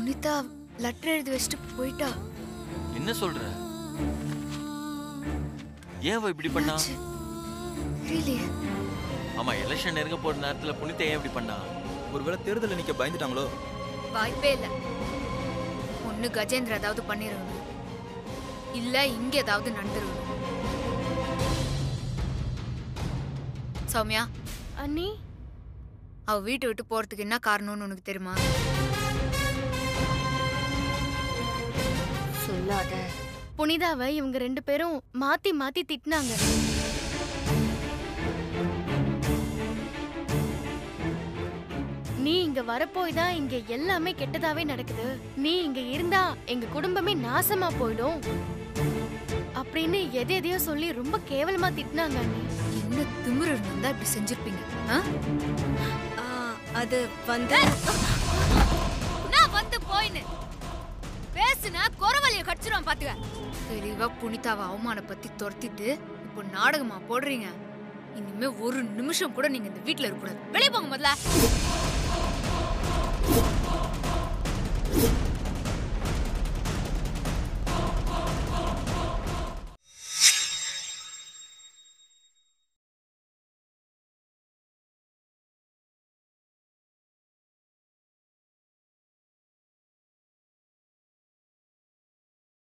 Punitha letter எழுதி வச்சுட்டு போயிட்டா என்ன சொல்ற ஏன் அவ இப்படி பண்ணா என்னாச்சு? தெரியலையே ஆமா எலெக்ஷன் நெருங்க போற நேரத்துல புனிதா ஏன் இப்படி பண்ணா ஒருவேளை தேர்தலில் நிக்க பயந்துட்டாங்களோ வாய்ப்பே இல்ல ஒண்ணு கஜேந்திர ஏதாவது பண்ணிருக்கணும் இல்ல இங்க ஏதாவது நடந்துருக்கணும் சௌமியா அண்ணி அவ வீட்டை விட்டு போறதுக்கு என்ன காரணம்னு உனக்கு தெரியுமா சொல்லாத புனிதாவை இவங்க ரெண்டு பேரும் மாத்தி மாத்தி திட்டினாங்க நீ இங்க வரப்போய் தான் இங்க எல்லாமே கெட்டதாவே நடக்குது நீ இங்க இருந்தா எங்க குடும்பமே நாசமா போயிடும் அப்படின்னு எதை எதையோ சொல்லி ரொம்ப கேவலமா திட்டினாங்க அண்ணி என்ன திமிரு இருந்தா இப்படி செஞ்சிருப்பீங்க ஆ? அது வந்து நான் வந்து போயின்னு பேசுனா குறவழிய கடிச்சிருவான் பாத்துக்க தெளிவா புனிதாவை அவமானப்படுத்தி துரத்திட்டு இப்போ நாடகமா போடுறீங்க இனிமே ஒரு நிமிஷம் கூட நீங்க இந்த வீட்ல இருக்க கூடாது வெளியே போங்க முதல்ல